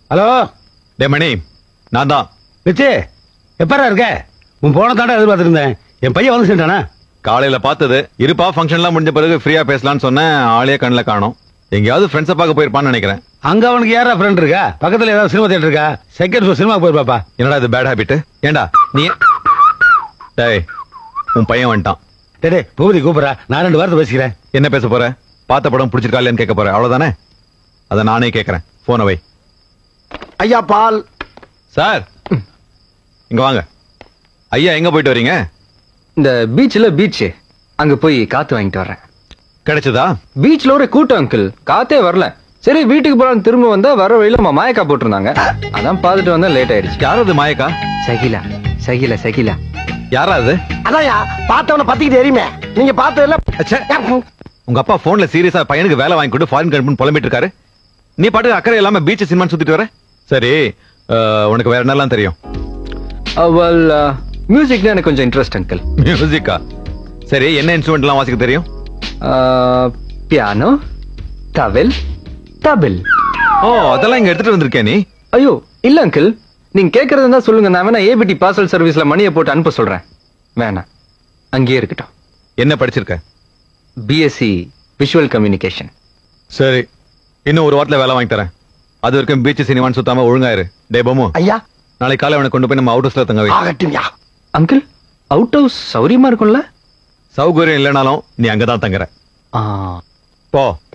Hello டே மணி நான் தான் rich எப்பரா இருக்க உன் போன தாண்டா எதிர்பார்த்திருந்தேன் என் பையன் வந்து சேர்ந்தானா காலையில பார்த்தது இருப்பா ஃபங்க்ஷன்லாம் முடிஞ்ச பிறகு ஃப்ரீயா பேசலாம்னு சொன்னேன் ஆளே கண்ணில் காணோம் எங்கேயாவது ஃப்ரெண்ட்ஸை பார்க்க போயிருப்பான்னு நினைக்கிறேன் அங்க அவனுக்கு யாரா ஃப்ரெண்ட் இருக்கா பக்கத்துல ஏதாவது சினிமா தியேட்டர் இருக்கா செகண்ட் ஷோ சினிமா போயிருப்பாப்பா என்னடா இது பேட் ஹாபிட் ஏண்டா நீ டேய் உன் பையன் வந்துட்டான் டேய் டேய், பூபதி கூப்பிடுறா நான் ரெண்டு வாரத்தை பேசிக்கிறேன் என்ன பேச போற பார்த்த படம் பிடிச்சிருக்கா இல்லையான்னு கேட்க போற அவ்வளவுதானே அதை நானே கேட்கறேன் போன வை ஐயா பால் சார் இங்க வாங்க ஐயா எங்க போயிட்டு வரீங்க இந்த பீச்ல பீச் அங்க போய் காத்து வாங்கிட்டு வர்றேன் கிடைச்சதா பீச்ல ஒரு கூட்டம் அங்கிள் காத்தே வரல சரி வீட்டுக்கு போலாம் திரும்ப வந்தா வர வழியில நம்ம மாயக்கா போட்டிருந்தாங்க அதான் பார்த்துட்டு வந்தா லேட் ஆயிடுச்சு யார் அது மாயக்கா சகிலா சகிலா சகிலா யாரா அது அதான்யா பார்த்தவன பத்திக்கு தெரியுமே நீங்க பார்த்ததுல அச்சே. உங்க அப்பா போன்ல சீரியஸா பையனுக்கு வேலை வாங்கி கொண்டு ஃபாரின் கம்பெனி புலம்பிட்டு இருக்காரு நீ பாட்டு அக்கறை இல்லாம பீச் சினிமா சுத்திட்டு வர சரி அஹ், உனக்கு வேற என்னலாம் தெரியும் அவள் மியூசிக்ல எனக்கு கொஞ்சம் இன்ட்ரெஸ்ட் அங்கிள் மியூசிக்கா சரி என்ன இன்ஸ்ட்ருமெண்ட் எல்லாம் வாசிக்க தெரியும் பியானோ தவில் தபில் ஓ அதெல்லாம் இங்க எடுத்துட்டு வந்திருக்கே நீ ஐயோ இல்ல அங்கிள் நீங்க கேக்குறது இருந்தா சொல்லுங்க நான் வேணா ஏபிடி பார்சல் சர்வீஸ்ல மணியை போட்டு அனுப்ப சொல்றேன் வேணாம் அங்கேயே இருக்கட்டும் என்ன படிச்சிருக்க பிஎஸ்சி விஷுவல் கம்யூனிகேஷன் சரி இன்னும் ஒரு வாரத்துல வேலை வாங்கி தரேன் அது வரைக்கும் பீச் சினிமான்னு சுத்தாம ஒழுங்காயிரு டே பமு ஐயா நாளைக்கு காலை அவனை கொண்டு போய் நம்ம அவுட் ஹவுஸ்ல தங்க வை ஆகட்டும்யா அங்கிள் அவுட் ஹவுஸ் சௌரியமா இருக்கும்ல சௌகரியம் இல்லைனாலும் நீ அங்கதான் தங்குற ஆ போ